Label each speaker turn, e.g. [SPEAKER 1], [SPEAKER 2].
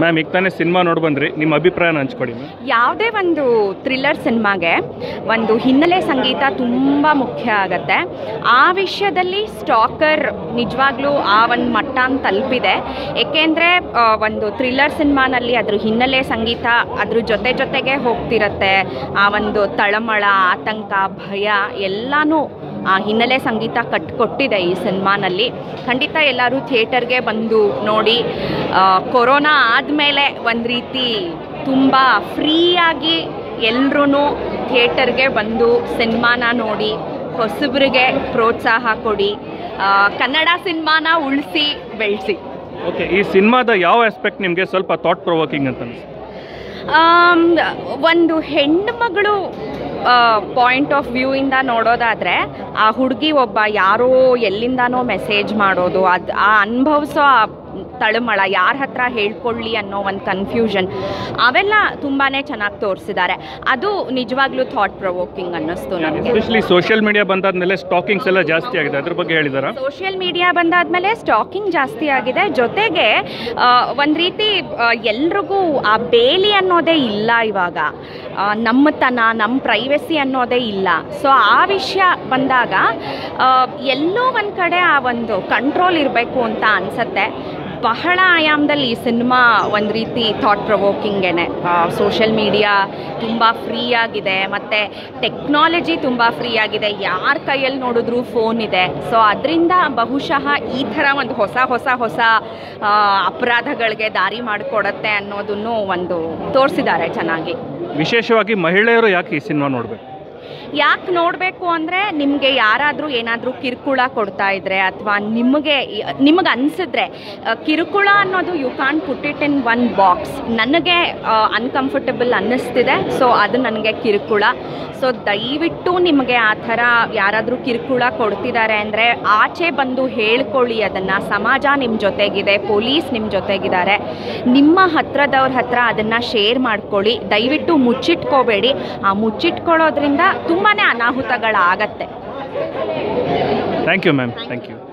[SPEAKER 1] ma'am ಈಗ ತಾನೇ cinema ನೋಡಿ ಬಂದ್ರಿ ನಿಮ್ಮ ಅಭಿಪ್ರಾಯನ ಹಂಚ್ಕೊಡಿ ಮ್ಯಾಮ್
[SPEAKER 2] ಯಾವುದೇ ಒಂದು ಥ್ರಿಲ್ಲರ್ ಸಿನಿಮಾಗೆ ಒಂದು ಹಿನ್ನೆಲೆ ಸಂಗೀತ ತುಂಬ ಮುಖ್ಯ ಆಗತ್ತೆ ಆ ವಿಷಯದಲ್ಲಿ ಸ್ಟಾಕರ್ ನಿಜವಾಗ್ಲೂ ಆ ಒಂದು ಮಟ್ಟ ತಲುಪಿದೆ ಏಕೆಂದರೆ ಒಂದು ಥ್ರಿಲ್ಲರ್ ಸಿನಿಮಾನಲ್ಲಿ ಅದ್ರ ಹಿನ್ನೆಲೆ ಸಂಗೀತ ಅದ್ರ ಜೊತೆ ಜೊತೆಗೆ ಹೋಗ್ತಿರತ್ತೆ ಆ ಒಂದು ತಳಮಳ ಆತಂಕ ಭಯ ಎಲ್ಲನೂ ಆ ಹಿನ್ನೆಲೆ ಸಂಗೀತ ಕಟ್ಕೊಟ್ಟಿದೆ ಈ ಸಿನಿಮಾನಲ್ಲಿ ಖಂಡಿತ ಎಲ್ಲರೂ ಥಿಯೇಟರ್ಗೆ ಬಂದು ನೋಡಿ ಆ, ಕೊರೋನಾ ಆದಮೇಲೆ ಒಂದು ರೀತಿ ತುಂಬ ಫ್ರೀಯಾಗಿ ಎಲ್ರೂ ಥಿಯೇಟರ್ಗೆ ಬಂದು ಸಿನಿಮಾನ ನೋಡಿ ಹೊಸಬ್ರಿಗೆ ಪ್ರೋತ್ಸಾಹ ಕೊಡಿ ಆ, ಕನ್ನಡ ಸಿನಿಮಾನ ಉಳಿಸಿ ಬೆಳೆಸಿ
[SPEAKER 1] ಓಕೆ ಈ ಸಿನಿಮಾದ ಯಾವ ಆಸ್ಪೆಕ್ಟ್ ನಿಮಗೆ ಸ್ವಲ್ಪ ಥಾಟ್ ಪ್ರೊವೋಕಿಂಗ್ ಅಂತ ಅನಿಸ್ತು
[SPEAKER 2] ಆಮ್, ಒಂದು ಹೆಣ್ಣು ಮಗಳು ಪಾಯಿಂಟ್ ಆಫ್ ವ್ಯೂ ಇಂದ ನೋಡೋದಾದರೆ ಆ ಹುಡುಗಿ ಒಬ್ಬ ಯಾರೋ ಎಲ್ಲಿಂದಾನೋ ಮೆಸೇಜ್ ಮಾಡೋದು ಅದು ಆ ಅನುಭವಿಸೋ ಆ ತಳಮಳ ಯಾರ ಹತ್ರ ಹೇಳ್ಕೊಳ್ಳಿ ಅನ್ನೋ ಒಂದು ಕನ್ಫ್ಯೂಷನ್ ಅವೆಲ್ಲ ತುಂಬಾ ಚೆನ್ನಾಗಿ ತೋರಿಸಿದ್ದಾರೆ ಅದು ನಿಜವಾಗ್ಲೂ ಥಾಟ್ ಪ್ರೊವೋಕಿಂಗ್ ಅನ್ನಿಸ್ತು ನನಗೆ
[SPEAKER 1] ಎಸ್ಪೆಷಲಿ ಸೋಷಿಯಲ್ ಮೀಡಿಯಾ ಬಂದಾದ್ಮೇಲೆ ಸ್ಟಾಕಿಂಗ್ಸ್ ಎಲ್ಲ ಜಾಸ್ತಿ ಆಗಿದೆ ಅದ್ರ ಬಗ್ಗೆ ಹೇಳಿದಾರಾ
[SPEAKER 2] ಸೋಷಿಯಲ್ ಮೀಡಿಯಾ ಬಂದಾದ್ಮೇಲೆ ಸ್ಟಾಕಿಂಗ್ ಜಾಸ್ತಿ ಆಗಿದೆ ಜೊತೆಗೆ ಒಂದು ರೀತಿ ಎಲ್ರಿಗೂ ಆ ಬೇಲಿ ಅನ್ನೋದೇ ಇಲ್ಲ ಇವಾಗ ಆ, ನಮ್ಮತನ ನಮ್ಮ ಪ್ರೈವಸಿ ಅನ್ನೋದೇ ಇಲ್ಲ ಸೊ ಆ ವಿಷಯ ಬಂದಾಗ ಆ, ಎಲ್ಲೋ ಒಂದು ಕಡೆ ಆ ಒಂದು ಕಂಟ್ರೋಲ್ ಇರಬೇಕು ಅಂತ ಅನಿಸತ್ತೆ ಬಹಳ ಆಯಾಮದಲ್ಲಿ ಈ ಸಿನಿಮಾ ಒಂದು ರೀತಿ ಥಾಟ್ ಪ್ರೊವೋಕಿಂಗೇನೆ ಸೋಷಿಯಲ್ ಮೀಡಿಯಾ ತುಂಬ ಫ್ರೀ ಆಗಿದೆ ಮತ್ತು ಟೆಕ್ನಾಲಜಿ ತುಂಬ ಫ್ರೀ ಆಗಿದೆ ಯಾರ ಕೈಯಲ್ಲಿ ನೋಡಿದ್ರೂ ಫೋನ್ ಇದೆ ಸೊ ಅದರಿಂದ ಬಹುಶಃ ಈ ಥರ ಒಂದು ಹೊಸ ಹೊಸ ಹೊಸ ಆ, ಅಪರಾಧಗಳಿಗೆ ದಾರಿ ಮಾಡಿಕೊಡತ್ತೆ ಅನ್ನೋದನ್ನು ಒಂದು ತೋರಿಸಿದ್ದಾರೆ ಚೆನ್ನಾಗಿ
[SPEAKER 1] ವಿಶೇಷವಾಗಿ ಮಹಿಳೆಯರು ಯಾಕೆ ಈ ಸಿನಿಮಾ ನೋಡಬೇಕು
[SPEAKER 2] ಯಾಕೆ ನೋಡಬೇಕು ಅಂದರೆ ನಿಮಗೆ ಯಾರಾದರೂ ಏನಾದರೂ ಕಿರುಕುಳ ಕೊಡ್ತಾ ಇದ್ರೆ ಅಥವಾ ನಿಮಗೆ ನಿಮಗೆ ಅನಿಸಿದ್ರೆ ಕಿರುಕುಳ ಅನ್ನೋದು you can put it in one box ನನಗೆ ಅನ್ಕಂಫರ್ಟಬಲ್ ಅನ್ನಿಸ್ತಿದೆ ಸೊ ಅದು ನನಗೆ ಕಿರುಕುಳ ಸೊ ದಯವಿಟ್ಟು ನಿಮಗೆ ಆ ಥರ ಯಾರಾದರೂ ಕಿರುಕುಳ ಕೊಡ್ತಿದ್ದಾರೆ ಅಂದರೆ ಆಚೆ ಬಂದು ಹೇಳ್ಕೊಳ್ಳಿ ಅದನ್ನು ಸಮಾಜ ನಿಮ್ಮ ಜೊತೆಗಿದೆ ಪೊಲೀಸ್ ನಿಮ್ಮ ಜೊತೆಗಿದ್ದಾರೆ ನಿಮ್ಮ ಹತ್ರದವ್ರ ಹತ್ರ ಅದನ್ನು ಶೇರ್ ಮಾಡ್ಕೊಳ್ಳಿ ದಯವಿಟ್ಟು ಮುಚ್ಚಿಟ್ಕೋಬೇಡಿ ಆ ಮುಚ್ಚಿಟ್ಕೊಳ್ಳೋದ್ರಿಂದ ತುಂಬಾ ಅನಾಹುತಗಳಾಗತ್ತೆ
[SPEAKER 1] thank you ma'am thank you